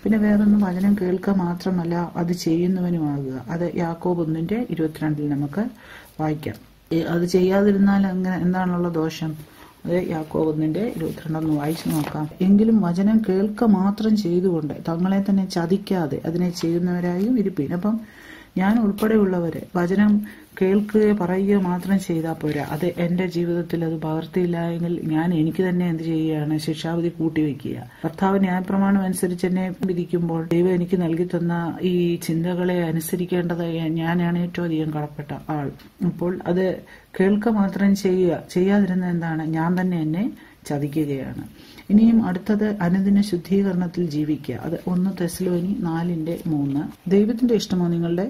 പിന്നെ വേറൊന്ന് വചനം കേൾക്കുക മാത്രമല്ല അത് ചെയ്യുന്നവനുമാകുക അത് യാക്കോബ് ഒന്നിന്റെ ഇരുപത്തിരണ്ടിൽ നമുക്ക് വായിക്കാം ഏ, അത് ചെയ്യാതിരുന്നാൽ അങ്ങനെ എന്താണുള്ള ദോഷം അത് യാക്കോബ് ഒന്നിന്റെ ഇരുപത്തിരണ്ടൊന്ന് വായിച്ചു നോക്കാം എങ്കിലും വചനം കേൾക്ക മാത്രം ചെയ്തുകൊണ്ട് തങ്ങളെ തന്നെ ചതിക്കാതെ അതിനെ ചെയ്യുന്നവരായും ഇരിപ്പീൻ അപ്പം ഞാൻ ഉൾപ്പെടെയുള്ളവര് വചനം കേൾക്കുകയോ പറയുകയോ മാത്രം ചെയ്താൽ പോരാ അത് എന്റെ ജീവിതത്തിൽ അത് പകർത്തിയില്ല എങ്കിൽ ഞാൻ എനിക്ക് തന്നെ എന്ത് ചെയ്യുകയാണ് ശിക്ഷാവിധി കൂട്ടിവെക്കുക കർത്താവ് ന്യായപ്രമാണം അനുസരിച്ച് എന്നെ വിധിക്കുമ്പോൾ ദൈവം എനിക്ക് നൽകി തന്ന ഈ ചിന്തകളെ അനുസരിക്കേണ്ടത് ഞാനാണ് ഏറ്റവും അധികം കടപ്പെട്ട ആൾ അപ്പോൾ അത് കേൾക്ക മാത്രം ചെയ്യുക ചെയ്യാതിരുന്ന എന്താണ് ഞാൻ തന്നെ എന്നെ ചതിക്കുകയാണ് ഇനിയും അടുത്തത് അനുദിന ശുദ്ധീകരണത്തിൽ ജീവിക്കുക അത് ഒന്ന് തെസ്ലോനി നാലിന്റെ മൂന്ന് ദൈവത്തിന്റെ ഇഷ്ടമോ നിങ്ങളുടെ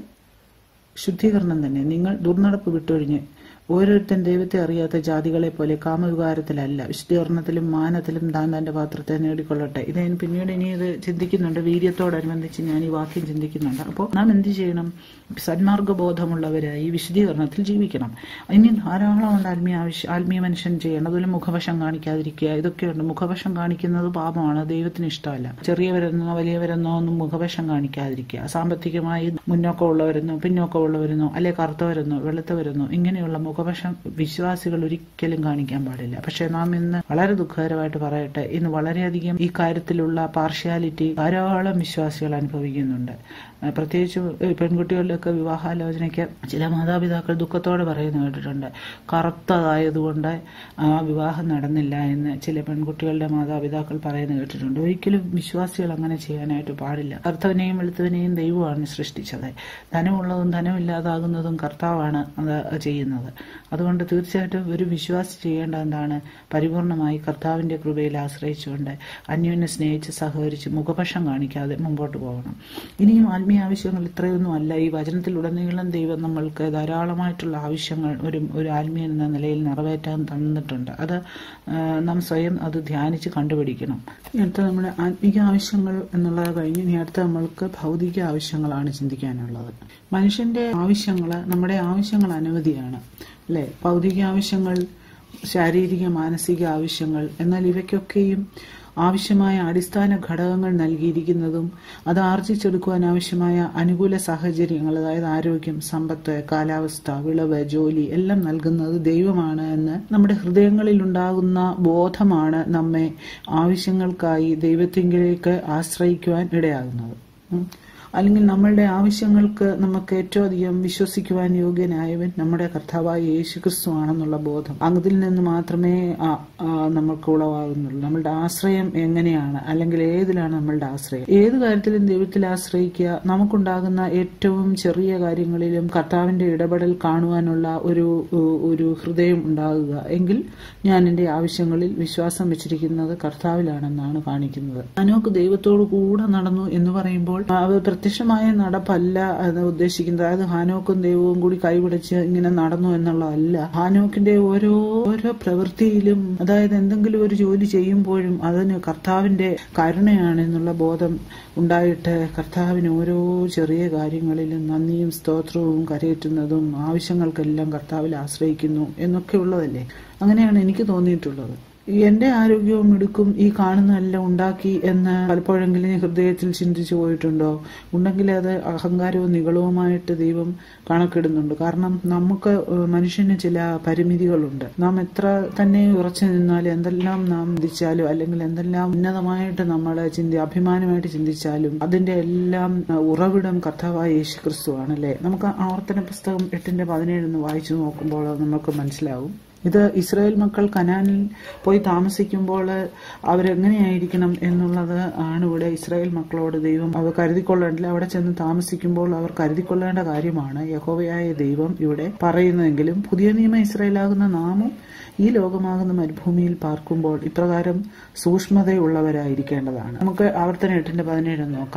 ശുദ്ധീകരണം തന്നെ നിങ്ങൾ ദുർനടപ്പ് വിട്ടൊഴിഞ്ഞ് ഓരോരുത്തൻ ദൈവത്തെ അറിയാത്ത ജാതികളെ പോലെ കാമവികാരത്തിലല്ല വിശുദ്ധീകരണത്തിലും മാനത്തിലും താൻ തന്റെ പാത്രത്തെ നേടിക്കൊള്ളട്ടെ ഇത് ഞാൻ പിന്നീട് ഇനി ഇത് ചിന്തിക്കുന്നുണ്ട് വീര്യത്തോടനുബന്ധിച്ച് ഞാൻ ഈ വാക്യം ചിന്തിക്കുന്നുണ്ട് അപ്പോൾ നാം എന്ത് ചെയ്യണം സന്മാർഗ ബോധമുള്ളവരായി വിശുദ്ധീകരണത്തിൽ ജീവിക്കണം ഇനി ധാരാളം ഉണ്ട് ആത്മീയ ആവശ്യ ആത്മീയ മനുഷ്യൻ ചെയ്യണം അതുപോലെ മുഖവശം കാണിക്കാതിരിക്കുക ഇതൊക്കെയുണ്ട് മുഖവശം കാണിക്കുന്നത് പാപമാണ് ദൈവത്തിന് ഇഷ്ടമല്ല ചെറിയവരെന്നോ വലിയവരെന്നോ ഒന്നും മുഖവശം കാണിക്കാതിരിക്കുക സാമ്പത്തികമായി മുന്നോക്കമുള്ളവരെന്നോ പിന്നോക്കമുള്ളവരെന്നോ അല്ലെ കറുത്തവരെന്നോ വെളുത്തവരെന്നോ ഇങ്ങനെയുള്ള മുഖവശം വിശ്വാസികൾ ഒരിക്കലും കാണിക്കാൻ പാടില്ല പക്ഷെ നാം ഇന്ന് വളരെ ദുഃഖകരമായിട്ട് പറയട്ടെ ഇന്ന് വളരെയധികം ഈ കാര്യത്തിലുള്ള പാർഷ്യാലിറ്റി ധാരാളം വിശ്വാസികൾ അനുഭവിക്കുന്നുണ്ട് ആ, പ്രത്യേകിച്ച് ഈ പെൺകുട്ടികളുടെയൊക്കെ വിവാഹാലോചനയ്ക്ക് ചില മാതാപിതാക്കൾ ദുഃഖത്തോടെ പറയുന്ന കേട്ടിട്ടുണ്ട് കറുത്തതായതുകൊണ്ട് ആ വിവാഹം നടന്നില്ല എന്ന് ചില പെൺകുട്ടികളുടെ മാതാപിതാക്കൾ പറയുന്ന കേട്ടിട്ടുണ്ട് ഒരിക്കലും വിശ്വാസികൾ അങ്ങനെ ചെയ്യാനായിട്ട് പാടില്ല കർത്തവനെയും വെളുത്തവനെയും ദൈവമാണ് സൃഷ്ടിച്ചത് ധനമുള്ളതും ധനമില്ലാതാകുന്നതും കർത്താവാണ് അത് ചെയ്യുന്നത് അതുകൊണ്ട് തീർച്ചയായിട്ടും ഒരു വിശ്വാസി ചെയ്യേണ്ട എന്താണ് പരിപൂർണമായി കർത്താവിന്റെ കൃപയിൽ ആശ്രയിച്ചുകൊണ്ട് അന്യോന്യം സ്നേഹിച്ച് സഹകരിച്ച് മുഖപക്ഷം കാണിക്കാതെ മുമ്പോട്ട് പോകണം ഇനിയും ആത്മീയ ആവശ്യങ്ങൾ ഇത്രയൊന്നും അല്ല ഈ വചനത്തിലുടനീളം ദൈവം നമ്മൾക്ക് ധാരാളമായിട്ടുള്ള ആവശ്യങ്ങൾ ഒരു ഒരു ആത്മീയൻ എന്ന നിലയിൽ നിറവേറ്റാൻ തന്നിട്ടുണ്ട് അത് ആ, നാം സ്വയം അത് ധ്യാനിച്ച് കണ്ടുപിടിക്കണം ഇനി അടുത്ത നമ്മുടെ ആത്മീക ആവശ്യങ്ങൾ എന്നുള്ളത് കഴിഞ്ഞ് ഇനി അടുത്ത നമ്മൾക്ക് ഭൗതിക ആവശ്യങ്ങളാണ് ചിന്തിക്കാനുള്ളത് മനുഷ്യന്റെ ആവശ്യങ്ങൾ നമ്മുടെ ആവശ്യങ്ങൾ അനവധിയാണ് അല്ലെ ഭൗതിക ആവശ്യങ്ങൾ ശാരീരിക മാനസിക ആവശ്യങ്ങൾ എന്നാൽ ഇവയ്ക്കൊക്കെയും ആവശ്യമായ അടിസ്ഥാന ഘടകങ്ങൾ നൽകിയിരിക്കുന്നതും അത് ആർജിച്ചെടുക്കുവാൻ ആവശ്യമായ അനുകൂല സാഹചര്യങ്ങൾ അതായത് ആരോഗ്യം സമ്പത്ത് കാലാവസ്ഥ വിളവ് ജോലി എല്ലാം നൽകുന്നത് ദൈവമാണ് എന്ന് നമ്മുടെ ഹൃദയങ്ങളിൽ ഉണ്ടാകുന്ന ബോധമാണ് നമ്മെ ആവശ്യങ്ങൾക്കായി ദൈവത്തിങ്കിലേക്ക് ആശ്രയിക്കുവാൻ ഇടയാകുന്നത് ഉം. അല്ലെങ്കിൽ നമ്മളുടെ ആവശ്യങ്ങൾക്ക് നമുക്ക് ഏറ്റവും അധികം വിശ്വസിക്കുവാൻ യോഗ്യനായവൻ നമ്മുടെ കർത്താവായ യേശു ക്രിസ്തു ആണെന്നുള്ള ബോധം അതിൽ നിന്ന് മാത്രമേ ആ- ആ നമുക്ക് ഉളവാകുന്നുള്ളൂ നമ്മളുടെ ആശ്രയം എങ്ങനെയാണ് അല്ലെങ്കിൽ ഏതിലാണ് നമ്മളുടെ ആശ്രയം ഏത് കാര്യത്തിലും ദൈവത്തിൽ ആശ്രയിക്കുക നമുക്കുണ്ടാകുന്ന ഏറ്റവും ചെറിയ കാര്യങ്ങളിലും കർത്താവിന്റെ ഇടപെടൽ കാണുവാനുള്ള ഒരു ഒരു ഹൃദയം ഉണ്ടാകുക എങ്കിൽ ഞാൻ എന്റെ ആവശ്യങ്ങളിൽ വിശ്വാസം വെച്ചിരിക്കുന്നത് കർത്താവിലാണെന്നാണ് കാണിക്കുന്നത് അനോക്ക് ദൈവത്തോട് കൂടെ നടന്നു എന്ന് പറയുമ്പോൾ അത് പ്രത്യക്ഷമായ നടപ്പല്ല അത് ഉദ്ദേശിക്കുന്നത് അതായത് ഹാനോക്കും ദൈവവും കൂടി കൈപിടിച്ച് ഇങ്ങനെ നടന്നു എന്നുള്ളതല്ല ഹാനോക്കിന്റെ ഓരോ ഓരോ പ്രവൃത്തിയിലും അതായത് എന്തെങ്കിലും ഒരു ജോലി ചെയ്യുമ്പോഴും അതിന് കർത്താവിന്റെ കരുണയാണ് എന്നുള്ള ബോധം ഉണ്ടായിട്ട് കർത്താവിന് ഓരോ ചെറിയ കാര്യങ്ങളിലും നന്ദിയും സ്തോത്രവും കരയേറ്റുന്നതും ആവശ്യങ്ങൾക്കെല്ലാം കർത്താവിൽ ആശ്രയിക്കുന്നു എന്നൊക്കെ ഉള്ളതല്ലേ അങ്ങനെയാണ് എനിക്ക് തോന്നിയിട്ടുള്ളത് എന്റെ ആരോഗ്യവും മിടുക്കും ഈ കാണുന്നതെല്ലാം ഉണ്ടാക്കി എന്ന് പലപ്പോഴെങ്കിലും ഈ ഹൃദയത്തിൽ ചിന്തിച്ചു പോയിട്ടുണ്ടോ ഉണ്ടെങ്കിൽ അത് അഹങ്കാരവും നികളവുമായിട്ട് ദൈവം കണക്കിടുന്നുണ്ട് കാരണം നമുക്ക് ഏഹ്, മനുഷ്യന് ചില പരിമിതികളുണ്ട് നാം എത്ര തന്നെ ഉറച്ചു നിന്നാലും എന്തെല്ലാം നാം ചിന്തിച്ചാലും അല്ലെങ്കിൽ എന്തെല്ലാം ഉന്നതമായിട്ട് നമ്മൾ ചിന്തി അഭിമാനമായിട്ട് ചിന്തിച്ചാലും അതിന്റെ എല്ലാം ഏഹ്, ഉറവിടം കർത്താവായ യേശു ക്രിസ്തു ആണല്ലേ നമുക്ക് ആവർത്തന പുസ്തകം എട്ടിന്റെ പതിനേഴ് വായിച്ചു നോക്കുമ്പോൾ അത് നമുക്ക് മനസ്സിലാവും ഇത് ഇസ്രായേൽ മക്കൾ കനാനിൽ പോയി താമസിക്കുമ്പോൾ അവരെങ്ങനെയായിരിക്കണം എന്നുള്ളത് ആണ് ഇവിടെ ഇസ്രായേൽ മക്കളോട് ദൈവം അവർ കരുതിക്കൊള്ളേണ്ടില്ല അവിടെ ചെന്ന് താമസിക്കുമ്പോൾ അവർ കരുതിക്കൊള്ളേണ്ട കാര്യമാണ് യഹോവയായ ദൈവം ഇവിടെ പറയുന്നതെങ്കിലും പുതിയ നിയമ ഇസ്രായേലാകുന്ന നാമും ഈ ലോകമാകുന്ന മരുഭൂമിയിൽ പാർക്കുമ്പോൾ ഇപ്രകാരം സൂക്ഷ്മതയുള്ളവരായിരിക്കേണ്ടതാണ് നമുക്ക് ആവർത്തന എട്ടിന്റെ പതിനേഴ് നോക്കാം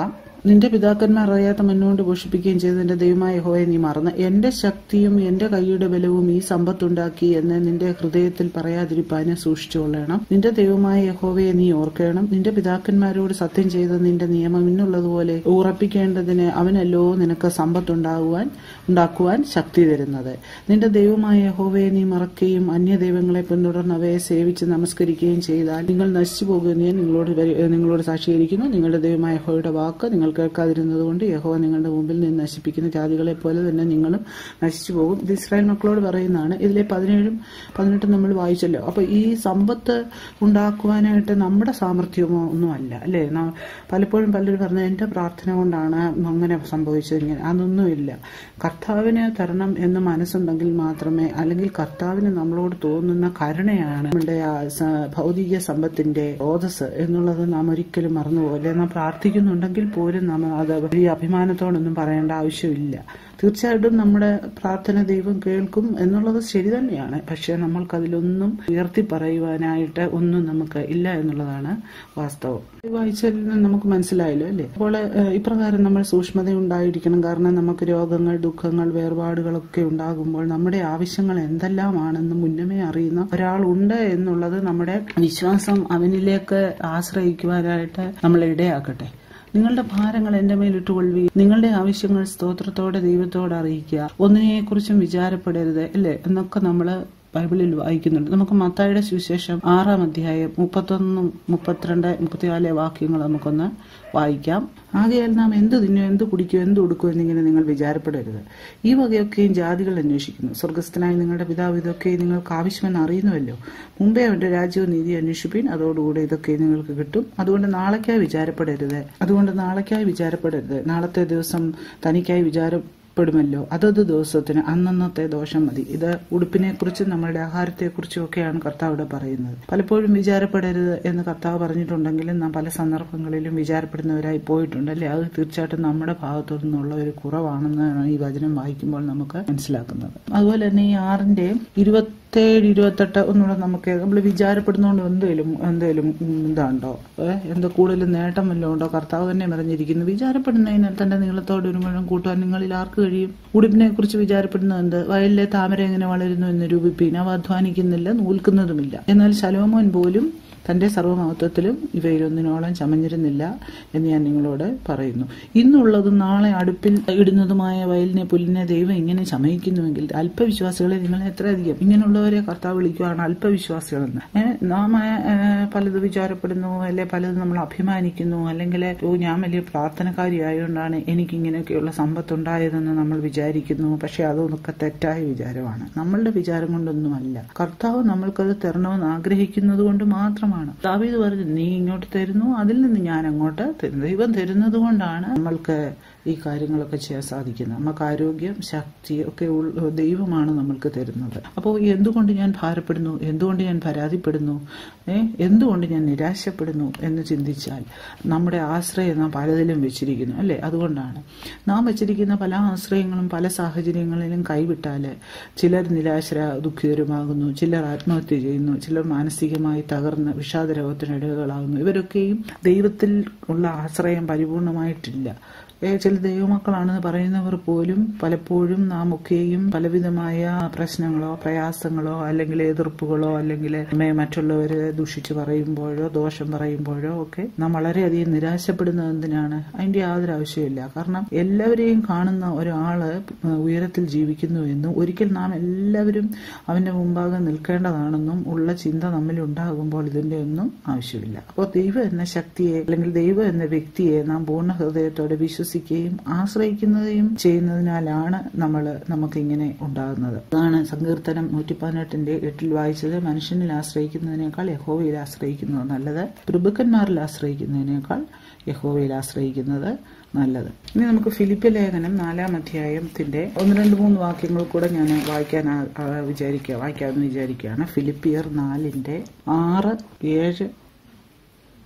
നിന്റെ പിതാക്കന്മാർ അറിയാത്ത മണ്ണുകൊണ്ട് പോഷിപ്പിക്കുകയും ചെയ്ത് നിന്റെ ദൈവമായ യഹോവയെ നീ മറന്ന് എന്റെ ശക്തിയും എന്റെ കൈയുടെ ബലവും ഈ സമ്പത്തുണ്ടാക്കി എന്ന് നിന്റെ ഹൃദയത്തിൽ പറയാതിരിപ്പാനെ സൂക്ഷിച്ചുകൊള്ളണം നിന്റെ ദൈവമായ യഹോവയെ നീ ഓർക്കണം നിന്റെ പിതാക്കന്മാരോട് സത്യം ചെയ്ത നിന്റെ നിയമം ഇന്നുള്ളതുപോലെ ഉറപ്പിക്കേണ്ടതിന് അവനല്ലോ നിനക്ക് സമ്പത്തുണ്ടാകുവാൻ ഉണ്ടാക്കുവാൻ ശക്തി തരുന്നത് നിന്റെ ദൈവമായ യഹോവയെ നീ മറക്കുകയും അന്യദൈവങ്ങളെ പിന്തുടർന്ന് അവയെ സേവിച്ച് നമസ്കരിക്കുകയും ചെയ്താൽ നിങ്ങൾ നശിച്ചു പോകുമെന്ന് ഞാൻ നിങ്ങളോട് വരി- നിങ്ങളോട് സാക്ഷീകരിക്കുന്നു നിങ്ങളുടെ ദൈവമായ യഹോവയുടെ വാക്ക് നിങ്ങൾ കേൾക്കാതിരുന്നതുകൊണ്ട് യഹോവ നിങ്ങളുടെ മുമ്പിൽ നിന്ന് നശിപ്പിക്കുന്ന ജാതികളെ പോലെ തന്നെ നിങ്ങളും നശിച്ചു പോകും ഇത് ഇസ്രായേൽ മക്കളോട് പറയുന്നതാണ് ഇതിലെ പതിനേഴും പതിനെട്ടും നമ്മൾ വായിച്ചല്ലോ അപ്പൊ ഈ സമ്പത്ത് ഉണ്ടാക്കുവാനായിട്ട് നമ്മുടെ സാമർഥ്യമോ ഒന്നുമല്ല അല്ലേ ന- പലപ്പോഴും പലരും പറഞ്ഞ എന്റെ പ്രാർത്ഥന കൊണ്ടാണ് അങ്ങനെ സംഭവിച്ചത് ഇങ്ങനെ അതൊന്നുമില്ല കർത്താവിന് തരണം എന്ന് മനസ്സുണ്ടെങ്കിൽ മാത്രമേ അല്ലെങ്കിൽ കർത്താവിന് നമ്മളോട് തോന്നുന്ന കരുണയാണ് നമ്മുടെ ആ സ- ഭൗതിക സമ്പത്തിന്റെ ഓതസ് എന്നുള്ളത് നാം ഒരിക്കലും മറന്നുപോകില്ല നാം പ്രാർത്ഥിക്കുന്നുണ്ടെങ്കിൽ പോലും നാം അത് വലിയ അഭിമാനത്തോടൊന്നും പറയേണ്ട ആവശ്യമില്ല തീർച്ചയായിട്ടും നമ്മുടെ പ്രാർത്ഥന ദൈവം കേൾക്കും എന്നുള്ളത് ശരി തന്നെയാണ് പക്ഷെ നമ്മൾക്കതിലൊന്നും ഉയർത്തി പറയുവാനായിട്ട് ഒന്നും നമുക്ക് ഇല്ല എന്നുള്ളതാണ് വാസ്തവം ഈ വായിച്ചതിൽ നിന്ന് നമുക്ക് മനസ്സിലായല്ലോ അല്ലേ അപ്പോൾ ഏഹ്, ഇപ്രകാരം നമ്മൾ സൂക്ഷ്മത ഉണ്ടായിരിക്കണം കാരണം നമുക്ക് രോഗങ്ങൾ ദുഃഖങ്ങൾ വേർപാടുകളൊക്കെ ഉണ്ടാകുമ്പോൾ നമ്മുടെ ആവശ്യങ്ങൾ എന്തെല്ലാമാണെന്ന് മുന്നമേ അറിയുന്ന ഒരാളുണ്ട് എന്നുള്ളത് നമ്മുടെ വിശ്വാസം അവനിലേക്ക് ആശ്രയിക്കുവാനായിട്ട് നമ്മളെ ഇടയാക്കട്ടെ നിങ്ങളുടെ ഭാരങ്ങൾ എന്റെ മേൽ ഇട്ടുകൊള്ളുവി നിങ്ങളുടെ ആവശ്യങ്ങൾ സ്തോത്രത്തോടെ ദൈവത്തോട് അറിയിക്കുക ഒന്നിനെക്കുറിച്ചും വിചാരപ്പെടരുത് അല്ലേ എന്നൊക്കെ നമ്മള് ബൈബിളിൽ വായിക്കുന്നുണ്ട് നമുക്ക് മത്തായുടെ സുവിശേഷം ആറാം അധ്യായം മുപ്പത്തൊന്നും മുപ്പത്തിരണ്ട് മുപ്പത്തിനാല് വാക്യങ്ങൾ നമുക്കൊന്ന് വായിക്കാം ആകയാൽ നാം എന്ത് തിന്നോ എന്ത് കുടിക്കോ എന്ത് ഉടുക്കോ എന്നിങ്ങനെ നിങ്ങൾ വിചാരപ്പെടരുത് ഈ വകയൊക്കെയും ജാതികൾ അന്വേഷിക്കുന്നു സ്വർഗസ്ഥനായ നിങ്ങളുടെ പിതാവ് ഇതൊക്കെ നിങ്ങൾക്ക് ആവശ്യമെന്ന് അറിയുന്നുവല്ലോ മുമ്പേ അവന്റെ രാജ്യവും നീതി അന്വേഷിപ്പീൻ അതോടുകൂടെ ഇതൊക്കെ നിങ്ങൾക്ക് കിട്ടും അതുകൊണ്ട് നാളേക്കായി വിചാരപ്പെടരുത് അതുകൊണ്ട് നാളേക്കായി വിചാരപ്പെടരുത് നാളത്തെ ദിവസം തനിക്കായി വിചാരം പെടുമല്ലോ അതത് ദിവസത്തിന് അന്നന്നത്തെ ദോഷം മതി ഇത് ഉടുപ്പിനെ കുറിച്ചും നമ്മളുടെ ആഹാരത്തെ കുറിച്ചും ഒക്കെയാണ് കർത്താവ് ഇവിടെ പറയുന്നത് പലപ്പോഴും വിചാരപ്പെടരുത് എന്ന് കർത്താവ് പറഞ്ഞിട്ടുണ്ടെങ്കിലും നാം പല സന്ദർഭങ്ങളിലും വിചാരപ്പെടുന്നവരായി പോയിട്ടുണ്ട് അല്ലേ അത് തീർച്ചയായിട്ടും നമ്മുടെ ഭാഗത്തു നിന്നുള്ള ഒരു കുറവാണെന്നാണ് ഈ വചനം വായിക്കുമ്പോൾ നമുക്ക് മനസ്സിലാക്കുന്നത് അതുപോലെ തന്നെ ഈ ആറിന്റെ ഇരുപത്തേഴ് ഇരുപത്തെട്ട് ഒന്നുകൂടെ നമുക്ക് നമ്മൾ വിചാരപ്പെടുന്നതുകൊണ്ട് എന്തേലും എന്തേലും ഇതാണ്ടോ ഏഹ് എന്തോ കൂടുതൽ നേട്ടം വല്ലതും ഉണ്ടോ കർത്താവ് തന്നെ പറഞ്ഞിരിക്കുന്നു വിചാരപ്പെടുന്നതിനാൽ തന്റെ നീളത്തോട് ഒരു മുഴുവൻ കൂട്ടുവാൻ നിങ്ങളിൽ ആർക്ക് കഴിയും ഉടുപ്പിനെ കുറിച്ച് വിചാരപ്പെടുന്നത് എന്ത് വയലിലെ താമര എങ്ങനെ വളരുന്നു എന്ന് രൂപിപ്പീൻ അവ അധ്വാനിക്കുന്നില്ല നൂൽക്കുന്നതുമില്ല എന്നാൽ ശലോമോൻ പോലും തന്റെ സർവ്വമഹത്വത്തിലും ഇവയിലൊന്നിനോളം ചമഞ്ഞിരുന്നില്ല എന്ന് ഞാൻ നിങ്ങളോട് പറയുന്നു ഇന്നുള്ളതും നാളെ അടുപ്പിൽ ഇടുന്നതുമായ വയലിനെ പുല്ലിനെ ദൈവം ഇങ്ങനെ ചമയിക്കുന്നുവെങ്കിൽ അല്പവിശ്വാസികളെ നിങ്ങൾ എത്രയധികം ഇങ്ങനെയുള്ളവരെ കർത്താവ് വിളിക്കുകയാണ് അല്പവിശ്വാസികളെന്ന് ഏ, നാം ഏ, പലത് വിചാരപ്പെടുന്നു അല്ലെ പലത് നമ്മൾ അഭിമാനിക്കുന്നു അല്ലെങ്കിൽ ഓ ഞാൻ വലിയ പ്രാർത്ഥനക്കാരി ആയതുകൊണ്ടാണ് എനിക്ക് ഇങ്ങനെയൊക്കെയുള്ള സമ്പത്തുണ്ടായതെന്ന് നമ്മൾ വിചാരിക്കുന്നു പക്ഷെ അതൊക്കെ തെറ്റായ വിചാരമാണ് നമ്മളുടെ വിചാരം കൊണ്ടൊന്നുമല്ല കർത്താവ് നമ്മൾക്കത് തരണമെന്ന് ആഗ്രഹിക്കുന്നത് കൊണ്ട് മാത്രമാണ് ദാവീദ് പറഞ്ഞു നീ ഇങ്ങോട്ട് തരുന്നു അതിൽ നിന്ന് ഞാൻ അങ്ങോട്ട് തരുന്നു ദൈവം തരുന്നത് കൊണ്ടാണ് നമ്മൾക്ക് ഈ കാര്യങ്ങളൊക്കെ ചെയ്യാൻ സാധിക്കുന്നത് നമുക്ക് ആരോഗ്യം ശക്തി ഒക്കെ ഉൾ- ദൈവമാണ് നമ്മൾക്ക് തരുന്നത് അപ്പോൾ എന്തുകൊണ്ട് ഞാൻ ഭാരപ്പെടുന്നു എന്തുകൊണ്ട് ഞാൻ പരാതിപ്പെടുന്നു ഏ എന്തുകൊണ്ട് ഞാൻ നിരാശപ്പെടുന്നു എന്ന് ചിന്തിച്ചാൽ നമ്മുടെ ആശ്രയം നാം പലതിലും വെച്ചിരിക്കുന്നു അല്ലേ അതുകൊണ്ടാണ് നാം വെച്ചിരിക്കുന്ന പല ആശ്രയങ്ങളും പല സാഹചര്യങ്ങളിലും കൈവിട്ടാൽ ചിലർ നിരാശര ദുഃഖിതരുമാകുന്നു ചിലർ ആത്മഹത്യ ചെയ്യുന്നു ചിലർ മാനസികമായി തകർന്ന് വിഷാദ രോഗത്തിന് ഇടകളാകുന്നു ഇവരൊക്കെയും ദൈവത്തിൽ ഉള്ള ആശ്രയം പരിപൂർണമായിട്ടില്ല ഏ, ചില ദൈവമക്കളാണെന്ന് പറയുന്നവർ പോലും പലപ്പോഴും നാം ഒക്കെയും പലവിധമായ പ്രശ്നങ്ങളോ പ്രയാസങ്ങളോ അല്ലെങ്കിൽ എതിർപ്പുകളോ അല്ലെങ്കിൽ നമ്മെ മറ്റുള്ളവരെ ദുഷിച്ച് പറയുമ്പോഴോ ദോഷം പറയുമ്പോഴോ ഒക്കെ നാം വളരെയധികം നിരാശപ്പെടുന്നത് എന്തിനാണ് അതിന്റെ യാതൊരു ആവശ്യമില്ല കാരണം എല്ലാവരെയും കാണുന്ന ഒരാള് ഉയരത്തിൽ ജീവിക്കുന്നു എന്നും ഒരിക്കൽ നാം എല്ലാവരും അവന്റെ മുമ്പാകെ നിൽക്കേണ്ടതാണെന്നും ഉള്ള ചിന്ത നമ്മിൽ ഉണ്ടാകുമ്പോൾ ഇതിന്റെ ഒന്നും ആവശ്യമില്ല അപ്പോൾ ദൈവം എന്ന ശക്തിയെ അല്ലെങ്കിൽ ദൈവം എന്ന വ്യക്തിയെ നാം പൂർണ്ണ ഹൃദയത്തോടെ വിശ്വസിക്കുകയും ആശ്രയിക്കുന്നതും ചെയ്യുന്നതിനാലാണ് നമ്മൾ നമുക്കിങ്ങനെ ഉണ്ടാകുന്നത് അതാണ് സങ്കീർത്തനം നൂറ്റി പതിനെട്ടിന്റെ എട്ടിൽ വായിച്ചത് മനുഷ്യനിൽ ആശ്രയിക്കുന്നതിനേക്കാൾ യഹോവയിൽ ആശ്രയിക്കുന്നത് നല്ലത് പ്രഭുക്കന്മാരിൽ ആശ്രയിക്കുന്നതിനേക്കാൾ യഹോവയിൽ ആശ്രയിക്കുന്നത് നല്ലത് ഇനി നമുക്ക് ഫിലിപ്പ് ലേഖനം നാലാം അധ്യായത്തിന്റെ ഒന്ന് രണ്ട് മൂന്ന് വാക്യങ്ങൾ കൂടെ ഞാൻ വായിക്കാൻ ആ- ആ വിചാരിക്കുക വായിക്കാമെന്ന് വിചാരിക്കുകയാണ് ഫിലിപ്പിയർ നാലിന്റെ ആറ് ഏഴ്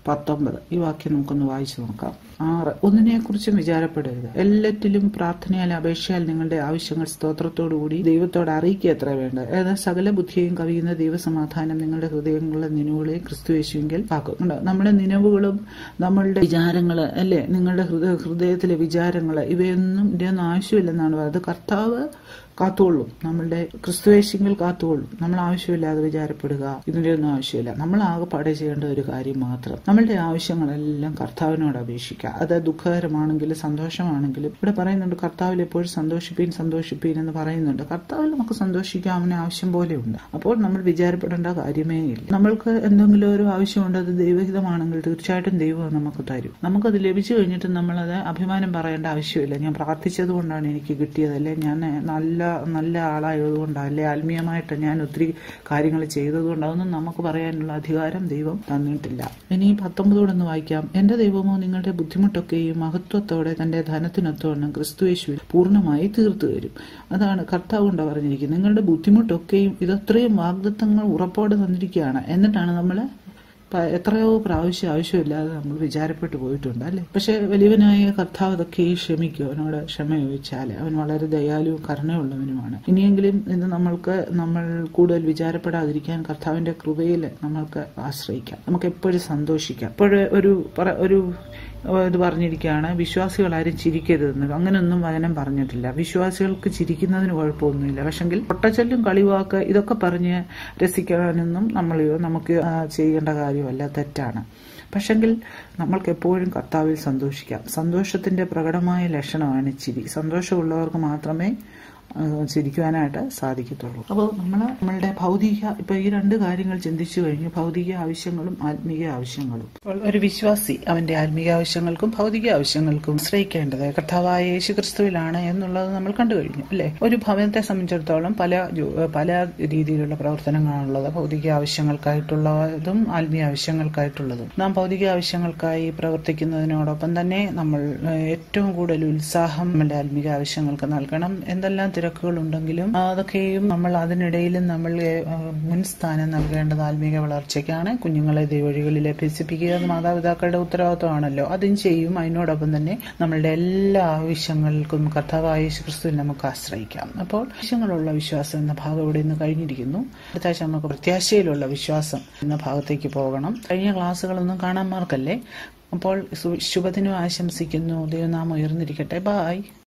പത്തൊമ്പത് ഈ വാക്യം നമുക്കൊന്ന് വായിച്ചു നോക്കാം ആറ് ഒന്നിനെക്കുറിച്ചും വിചാരപ്പെടരുത് എല്ലാറ്റിലും പ്രാർത്ഥനയാൽ അപേക്ഷയാൽ നിങ്ങളുടെ ആവശ്യങ്ങൾ സ്തോത്രത്തോടുകൂടി ദൈവത്തോട് അറിയിക്കുക എത്ര വേണ്ട ഏതാ സകല ബുദ്ധിയെയും കവിയുന്ന ദൈവസമാധാനം നിങ്ങളുടെ ഹൃദയങ്ങളിലെ നിലവുകളെയും ക്രിസ്തുവേശുവെങ്കിൽ ആക്കും കണ്ടോ? നമ്മുടെ നിലവുകളും നമ്മളുടെ വിചാരങ്ങള് അല്ലെ നിങ്ങളുടെ ഹൃദയ ഹൃദയത്തിലെ വിചാരങ്ങള് ഇവയൊന്നും ഇതിനൊന്നും ആവശ്യമില്ലെന്നാണ് പറയുന്നത് കർത്താവ് കാത്തുകൊള്ളും നമ്മളുടെ ക്രിസ്തുവേശിങ്കിൽ കാത്തുകൊള്ളും നമ്മൾ ആവശ്യമില്ലാതെ വിചാരപ്പെടുക ഇതിന്റെ ഒന്നും ആവശ്യമില്ല നമ്മൾ ആകെപ്പാടെ ചെയ്യേണ്ട ഒരു കാര്യം മാത്രം നമ്മളുടെ ആവശ്യങ്ങളെല്ലാം കർത്താവിനോട് അപേക്ഷിക്കുക അത് ദുഃഖകരമാണെങ്കിലും സന്തോഷമാണെങ്കിലും ഇവിടെ പറയുന്നുണ്ട് കർത്താവിൽ എപ്പോഴും സന്തോഷിപ്പീൻ സന്തോഷിപ്പീൻ എന്ന് പറയുന്നുണ്ട് കർത്താവിൽ നമുക്ക് സന്തോഷിക്കാൻ അവന് ആവശ്യം പോലെ ഉണ്ട് അപ്പോൾ നമ്മൾ വിചാരപ്പെടേണ്ട കാര്യമേ ഇല്ല നമ്മൾക്ക് എന്തെങ്കിലും ഒരു ആവശ്യമുണ്ട് അത് ദൈവഹിതമാണെങ്കിൽ തീർച്ചയായിട്ടും ദൈവം നമുക്ക് തരും നമുക്കത് ലഭിച്ചു കഴിഞ്ഞിട്ട് നമ്മളത് അഭിമാനം പറയേണ്ട ആവശ്യമില്ല ഞാൻ പ്രാർത്ഥിച്ചത് കൊണ്ടാണ് എനിക്ക് കിട്ടിയത് അല്ലെ ഞാൻ നല്ല നല്ല ആളായതുകൊണ്ടാണ് അല്ലെ ആത്മീയമായിട്ട് ഞാൻ ഒത്തിരി കാര്യങ്ങൾ ചെയ്തതുകൊണ്ട് അതൊന്നും നമുക്ക് പറയാനുള്ള അധികാരം ദൈവം തന്നിട്ടില്ല ഇനി പത്തൊമ്പതോടെ ഒന്ന് വായിക്കാം എന്റെ ദൈവമോ നിങ്ങളുടെ ബുദ്ധിമുട്ടൊക്കെയും മഹത്വത്തോടെ തന്റെ ധനത്തിനൊത്തോണം ക്രിസ്തുവേശുവിൽ പൂർണ്ണമായി തീർത്തു തരും അതാണ് കർത്താവ് കൊണ്ട് പറഞ്ഞിരിക്കുന്നത് നിങ്ങളുടെ ബുദ്ധിമുട്ടൊക്കെയും ഇതത്രയും വാഗ്ദത്തങ്ങൾ ഉറപ്പോടെ തന്നിരിക്കുകയാണ് എന്നിട്ടാണ് നമ്മൾ പ- എത്രയോ പ്രാവശ്യം ആവശ്യമില്ലാതെ നമ്മൾ വിചാരപ്പെട്ടു പോയിട്ടുണ്ട് അല്ലേ പക്ഷെ വലിയവനായ കർത്താവ് അതൊക്കെ ക്ഷമിക്കും അവനോട് ക്ഷമ ചോദിച്ചാൽ അവൻ വളരെ ദയാലുവും കരുണയുള്ളവനുമാണ് ഇനിയെങ്കിലും ഇന്ന് നമ്മൾക്ക് നമ്മൾ കൂടുതൽ വിചാരപ്പെടാതിരിക്കാൻ കർത്താവിന്റെ കൃപയിൽ നമ്മൾക്ക് ആശ്രയിക്കാം നമുക്ക് എപ്പോഴും സന്തോഷിക്കാം എപ്പോഴും ഒരു പറ- ഒരു ഏഹ് ഇത് പറഞ്ഞിരിക്കുകയാണ് വിശ്വാസികൾ ആരും ചിരിക്കരുതെന്ന് അങ്ങനെയൊന്നും വചനം പറഞ്ഞിട്ടില്ല വിശ്വാസികൾക്ക് ചിരിക്കുന്നതിന് കുഴപ്പമൊന്നുമില്ല പക്ഷെങ്കിൽ പൊട്ടച്ചൊല്ലും കളിവാക്ക് ഇതൊക്കെ പറഞ്ഞ് രസിക്കാനൊന്നും നമ്മൾ നമുക്ക് ആ, ചെയ്യേണ്ട കാര്യമല്ല തെറ്റാണ് പക്ഷെങ്കിൽ നമ്മൾക്ക് എപ്പോഴും കർത്താവിൽ സന്തോഷിക്കാം സന്തോഷത്തിന്റെ പ്രകടമായ ലക്ഷണമാണ് ചിരി സന്തോഷമുള്ളവർക്ക് മാത്രമേ ആ, ചിരിക്കുവാനായിട്ട് സാധിക്കത്തുള്ളൂ അപ്പോൾ നമ്മൾ നമ്മളുടെ ഭൗതിക ഇപ്പൊ ഈ രണ്ട് കാര്യങ്ങൾ ചിന്തിച്ചു കഴിഞ്ഞു ഭൗതിക ആവശ്യങ്ങളും ആത്മീയ ആവശ്യങ്ങളും അപ്പോൾ ഒരു വിശ്വാസി അവന്റെ ആത്മീയ ആവശ്യങ്ങൾക്കും ഭൗതിക ആവശ്യങ്ങൾക്കും ആശ്രയിക്കേണ്ടത് കർത്താവായ യേശു ക്രിസ്തുവിലാണ് എന്നുള്ളത് നമ്മൾ കണ്ടു കഴിഞ്ഞു അല്ലെ ഒരു ഭവനത്തെ സംബന്ധിച്ചിടത്തോളം പല ജോ- പല രീതിയിലുള്ള പ്രവർത്തനങ്ങളാണുള്ളത് ഭൗതിക ആവശ്യങ്ങൾക്കായിട്ടുള്ളതും ആത്മീയ ആവശ്യങ്ങൾക്കായിട്ടുള്ളതും നാം ഭൗതിക ആവശ്യങ്ങൾക്കായി പ്രവർത്തിക്കുന്നതിനോടൊപ്പം തന്നെ നമ്മൾ ഏഹ്, ഏറ്റവും കൂടുതൽ ഉത്സാഹം നമ്മുടെ ആത്മീക ആവശ്യങ്ങൾക്ക് നൽകണം എന്തെല്ലാം തിരക്കുകളുണ്ടെങ്കിലും അതൊക്കെയും നമ്മൾ അതിനിടയിലും നമ്മൾ ഏഹ്, മുൻസ്ഥാനം നൽകേണ്ടത് ആത്മീക വളർച്ചയ്ക്കാണ് കുഞ്ഞുങ്ങളെ ദൈവവഴികളിൽ അഭ്യസിപ്പിക്കുക അത് മാതാപിതാക്കളുടെ ഉത്തരവാദിത്വമാണല്ലോ അതും ചെയ്യും അതിനോടൊപ്പം തന്നെ നമ്മളുടെ എല്ലാ ആവശ്യങ്ങൾക്കും കർത്താവായ യേശു ക്രിസ്തുവിൽ നമുക്ക് ആശ്രയിക്കാം അപ്പോൾ ആവശ്യങ്ങളുള്ള വിശ്വാസം എന്ന ഭാഗം ഇവിടെ നിന്ന് കഴിഞ്ഞിരിക്കുന്നു അടുത്ത ആഴ്ച നമുക്ക് പ്രത്യാശയിലുള്ള വിശ്വാസം എന്ന ഭാഗത്തേക്ക് പോകണം കഴിഞ്ഞ ക്ലാസ്സുകളൊന്നും കാണാൻ മാർക്കല്ലേ അപ്പോൾ ശുഭദിനം ആശംസിക്കുന്നു ദൈവനാമം ഉയർന്നിരിക്കട്ടെ ബായ്